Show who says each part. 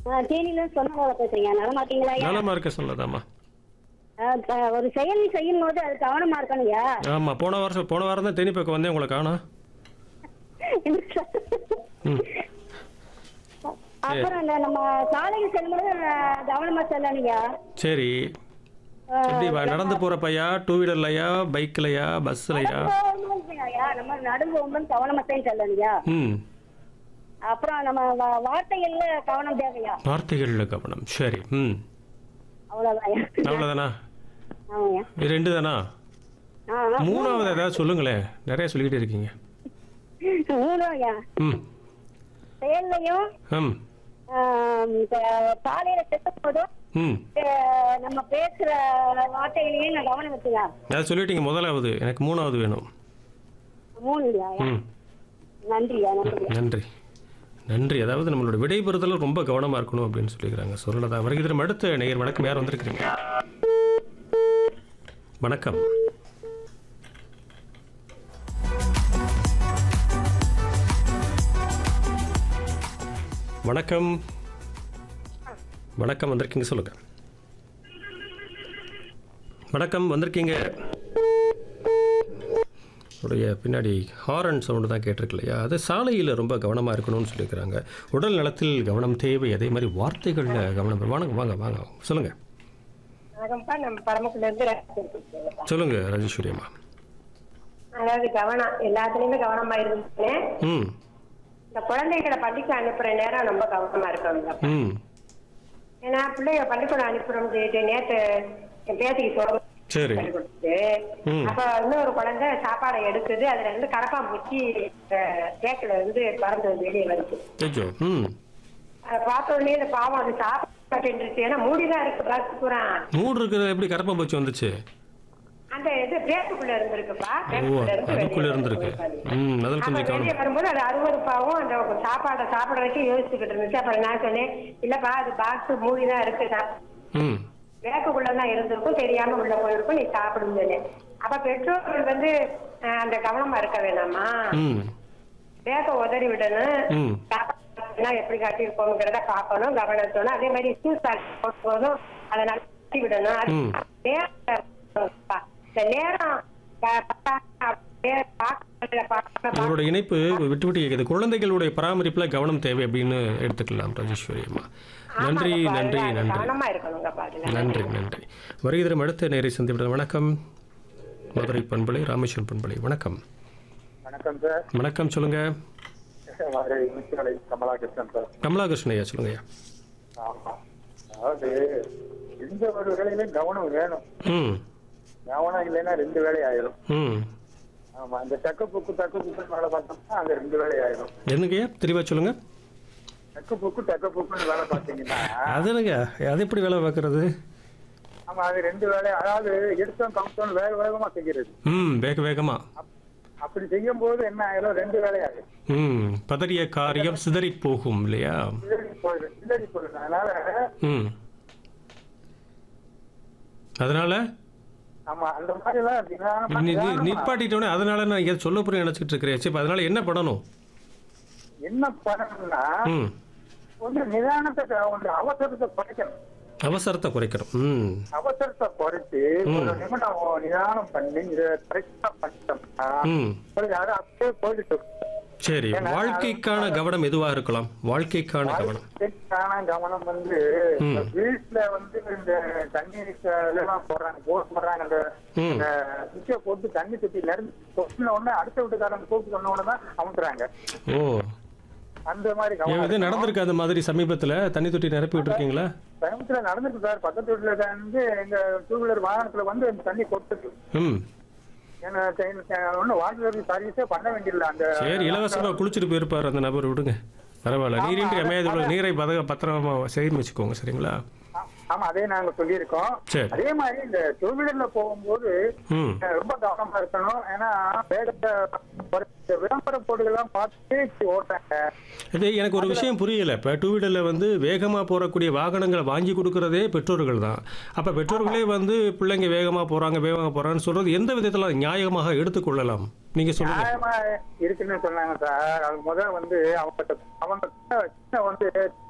Speaker 1: தேனியில சொன்ன பேசுறீங்க நலமா இருக்கீங்களா ஐயா?
Speaker 2: நலமா இருக்க சொல்லதாம்மா
Speaker 1: ஆ, க- ஒரு செயல் செய்யும் போது அது கவனமா இருக்கணும்யா
Speaker 2: ஆமா போன வருஷம் போன வாரம் தான் தேனி பக்கம் வந்தேன் உங்களை காணோம் ம்
Speaker 1: அப்புறம் இந்த நம்ம சாலையில் செல்லும்போது அஹ், கவனமா செல்லணும்யா
Speaker 2: சரி
Speaker 1: ஆ,
Speaker 2: எப்படி வ- நடந்து போற பையா டூ வீலர்லையா பைக்லையா பஸ்லையா
Speaker 1: ஐயா, நம்ம நடுவு போகும்போது கவனமா தான் செல்லணும்யா
Speaker 2: ம்
Speaker 1: அப்புறம் நம்ம வா- வார்த்தைகள்ல கவனம் தேவையா
Speaker 2: வார்த்தைகளில் கவனம் சரி ம்
Speaker 1: அவ்வளவுதான்
Speaker 2: அவ்வளோதானா
Speaker 1: ஆமாய்யா
Speaker 2: இது ரெண்டு தானா
Speaker 1: ஆ, ஆ.
Speaker 2: மூணாவது ஏதாவது சொல்லுங்களேன் நிறைய சொல்லிக்கிட்டே இருக்கீங்க
Speaker 1: மூணும் ஐயா
Speaker 2: ம்
Speaker 1: செயல்லையும்
Speaker 2: ம்
Speaker 1: ஆம், இப்ப சாலையில செல்லும் போதும்
Speaker 2: ம்
Speaker 1: அஹ், நம்ம பேசுற வார்த்தைகளையும் நான் கவனம் வச்சுங்க
Speaker 2: அது சொல்லிட்டீங்க முதலாவது எனக்கு மூணாவது வேணும்
Speaker 1: மூணு இல்லையா
Speaker 2: ம்
Speaker 1: நன்றியா நன்றி
Speaker 2: நன்றி நன்றி அதாவது நம்மளோட விடைபெறுதல ரொம்ப கவனமாக இருக்கணும் அப்படின்னு சொல்லிக்கிறாங்க சொல்லலதா வருகிறதும் அடுத்த நேயர் வணக்கம் யார் வந்திருக்கிறீங்க வணக்கம் வணக்கம் வணக்கம் வந்திருக்கீங்க சொல்லுங்க வணக்கம் வந்திருக்கீங்க உடைய பின்னாடி ஹாரன் சவுண்டு தான் கேட்டிருக்கு இல்லையா அது சாலையில் ரொம்ப கவனமாக இருக்கணும்னு சொல்லியிருக்கிறாங்க உடல் நலத்தில் கவனம் தேவை அதே மாதிரி வார்த்தைகளில் கவனம் வாங்க வாங்க வாங்க சொல்லுங்கள்
Speaker 3: வணக்கம்ப்பா நம்ம பரமக்குள்ள இருந்து ரசிச்சிருக்கோம்.
Speaker 2: சொல்லுங்கள் ராஜேஸ்வரி அம்மா
Speaker 3: அதாவது கவனம் எல்லாத்துலயுமே கவனமா இருந்துட்டேன்
Speaker 2: ம்
Speaker 3: இந்த குழந்தைகளை பள்ளிக்கு அனுப்புற நேரம் ரொம்ப கவனமா இருக்கணும்
Speaker 2: ம்
Speaker 3: ஏன்னா பிள்ளைங்க பள்ளிக்கூடம் அனுப்புறோம்னு சொல்லிட்டு நேத்து என் பேத்திக்கு சோறு
Speaker 2: சரி
Speaker 3: பண்ணி கொடுத்துட்டு
Speaker 2: ம்.
Speaker 3: அப்ப இன்னொரு குழந்தை சாப்பாடை எடுக்குது அதுல இருந்து கரப்பாம்பூச்சி கேக்குல இருந்து பறந்து வெளியே வருது
Speaker 2: ஐயோ ம்
Speaker 3: அதை பார்த்த உடனே இந்த பாவம் அது சாப்பிட்டு ஏன்னா மூடிதான் இருக்கு பஸ் பூரா
Speaker 2: மூடு இருக்கிறது எப்படி கரப்பா பூச்சி வந்துச்சு
Speaker 3: அந்த இது பிரேக்குக்குள்ள இருந்திருக்குப்பா
Speaker 2: ஓ
Speaker 3: பிரேக்குக்குள்ள இருந்து
Speaker 2: அதுக்குள்ளே
Speaker 3: வெளியே
Speaker 2: இருந்திருக்கு
Speaker 3: வருது.
Speaker 2: ம் அதில்
Speaker 3: அப்ப
Speaker 2: கொஞ்சம்
Speaker 3: வெளியே
Speaker 2: கவனம்
Speaker 3: வரும்போது அது அருவருப்பாவும் அந்த சாப்பாடை சாப்பிட வரைக்கும் யோசிச்சுக்கிட்டு இருந்துச்சு அப்புறம் நான் சொன்னேன் இல்லப்பா அது பாக்ஸ் மூடி தான் இருக்கு
Speaker 2: ம்
Speaker 3: வேக்குள்ளதான் இருந்திருக்கும் தெரியாம உள்ள போயிருக்கும் நீ சாப்பிடுன்னு சொன்னேன் அப்ப பெற்றோர்கள் வந்து அஹ், அந்த கவனமா இருக்க வேணாமா
Speaker 2: ம்
Speaker 3: வேக உதறி விடணும்
Speaker 2: ம்
Speaker 3: சாப்பாடுனா எப்படி கட்டியிருக்கோங்கிறத பார்க்கணும் கவனிச்சோம் அதே மாதிரி ஜூஸ் போதும் அதை நல்லா கட்டி விடணும் அது
Speaker 2: ம்.
Speaker 3: நேரம் இருக்கணும்ப்பா. இந்த நேரம் பா- பா- நேரம் பார்க்கறதுல பார்க்காம
Speaker 2: உங்களோட இணைப்பு விட்டு விட்டு கேட்குது குழந்தைகளுடைய பராமரிப்பில் கவனம் தேவை அப்படின்னு எடுத்துக்கலாம் ராஜேஸ்வரி அம்மா நன்றி
Speaker 3: ஆமாங்கப்பா,
Speaker 2: நன்றி
Speaker 3: அதுல
Speaker 2: நன்றி
Speaker 3: கவனமா இருக்கணுங்கப்பா அதுல.
Speaker 2: நன்றி நன்றி வருகிறதும் அடுத்த நேரை சந்திவிட வணக்கம் மதுரை பண்பலை ராமேஸ்வரம் பண்பலை வணக்கம்
Speaker 4: வணக்கம் சார்
Speaker 2: வணக்கம் சொல்லுங்க
Speaker 4: மதுரை முனிசிபலை கமலாகிருஷ்ணன் சார்
Speaker 2: கமலாகிருஷ்ணன் ஐயா சொல்லுங்க ஐயா
Speaker 4: ஆமா அதாவது எந்த ஒரு வேலையிலும் கவனம் வேணும்
Speaker 2: ம்
Speaker 4: கவனம் இல்லைன்னா ரெண்டு வேலை ஆயிரும்
Speaker 2: ம்
Speaker 4: ஆமா இந்த தக்க புக்கு தக்க புக்கு வேலை பார்த்தோம்னா அங்க ரெண்டு வேலை ஆயிரும்
Speaker 2: என்னங்க ஐயா தெளிவாக சொல்லுங்க
Speaker 4: தக்க புக்கு தக்க புக்குன்னு வேலை பார்த்தீங்கன்னா
Speaker 2: அது என்னங்க அது எப்படி வேலை பார்க்கறது
Speaker 4: ஆமா அது ரெண்டு வேலை அதாவது எடுத்தோம் கவுத்தோம் வேக வேகமா செய்கிறது
Speaker 2: ம் வேக வேகமாக
Speaker 4: அப்- அப்படி செய்யும் போது என்ன ஆயிரும் ரெண்டு வேலை ஆயிரும்
Speaker 2: ம் பதறிய காரியம் சிதறி போகும் இல்லையா
Speaker 4: சிதறி போயிடும் சிதறி போயிடும் அதனால
Speaker 2: ம் அதனால
Speaker 4: ஆமா அந்த மாதிரி எல்லாம் நிதானமா-
Speaker 2: நி- நி-
Speaker 4: நிதானமா
Speaker 2: நிப்பாட்டிட்டோன்னே அதனால நான் ஏதோ சொல்ல போறேன் நினச்சிட்டு இருக்கிறேன் சரி இப்ப அதனால என்ன பண்ணணும்
Speaker 4: என்ன பண்ணணும்னா
Speaker 2: ம்
Speaker 4: ஒன்று நிதானத்தை ஒன்று அவசரத்தை குறைக்கணும்
Speaker 2: அவசரத்தை குறைக்கணும் ம்
Speaker 4: அவசரத்தை குறைச்சு ஒரு நிமிடம் நிதானம் பண்ணி இதை கரெக்டா பண்ணிட்டோம்னா
Speaker 2: ம்
Speaker 4: ஒரு அது அப்படியே போயிட்டு
Speaker 2: சரி வாழ்க்கைக்கான கவனம் எதுவாக இருக்கலாம் வாழ்க்கைக்கான கவனம்
Speaker 4: வாழ்க்கைக்கான கவனம் வந்து
Speaker 2: ம்.
Speaker 4: இந்த வீட்டுல வந்து இந்த தண்ணீர் எல்லாம் போடுறாங்க போர் போடுறாங்க அந்த
Speaker 2: ம்.
Speaker 4: அந்த சுவிட்சை போட்டு தண்ணி தொட்டி நிரம்பி கொட்டின உடனே அடுத்த வீட்டுக்காரங்க கூப்பிட்டு சொன்ன உடனே தான் அமுத்துறாங்க
Speaker 2: ஓ
Speaker 4: அந்த மாதிரி
Speaker 2: ஏன்
Speaker 4: கவனம்
Speaker 2: இது நடந்திருக்கு அந்த மாதிரி சமீபத்தில் தண்ணி தொட்டி நிரப்பி விட்டுருக்கீங்களா
Speaker 4: சமீபத்துல நடந்திருக்கு சார் பக்கத்து வீட்டுல வந்து எங்க டூ வீலர் வாகனத்துல வந்து அந்த தண்ணி கொட்டுது
Speaker 2: ம்
Speaker 4: ஏன்னா ஒன்னும் வாட்டர் சர்வீஸே பண்ண வேண்டியதில்லை அந்த
Speaker 2: சரி இலவசமாக குளிச்சுட்டு போயிருப்பார் அந்த நபர் விடுங்க பரவாயில்ல நீரின்றி அமையாது இவ்வளோ நீரை பத பத்திரமா சேமிச்சுக்கோங்க சரிங்களா
Speaker 4: ஆ- ஆமா அதே நாங்க சொல்லியிருக்கோம்
Speaker 2: சரி.
Speaker 4: அதே மாதிரி இந்த டூ வீலர்ல போகும்போது
Speaker 2: ம்
Speaker 4: அஹ், ரொம்ப கவனமா இருக்கணும் ஏன்னா வேகத்தை குறைச்சு விளம்பர போர்டுகள்லாம் பார்த்து ஓட்டுறாங்க
Speaker 2: இது எனக்கு ஒரு விஷயம் புரியல இப்போ டூ வீலரில் வந்து வேகமாக போகக்கூடிய வாகனங்களை வாங்கி கொடுக்கறதே பெற்றோர்கள் தான் அப்போ பெற்றோர்களே வந்து பிள்ளைங்க வேகமாக போகிறாங்க வேகமாக போகிறான்னு சொல்கிறது எந்த விதத்தில் நியாயமாக எடுத்துக்கொள்ளலாம் நீங்கள் சொல்லுங்கள்
Speaker 4: நியாயமா இருக்குன்னு சொன்னாங்க சார் அது முதல் வந்து அவங்க அவங்க வந்து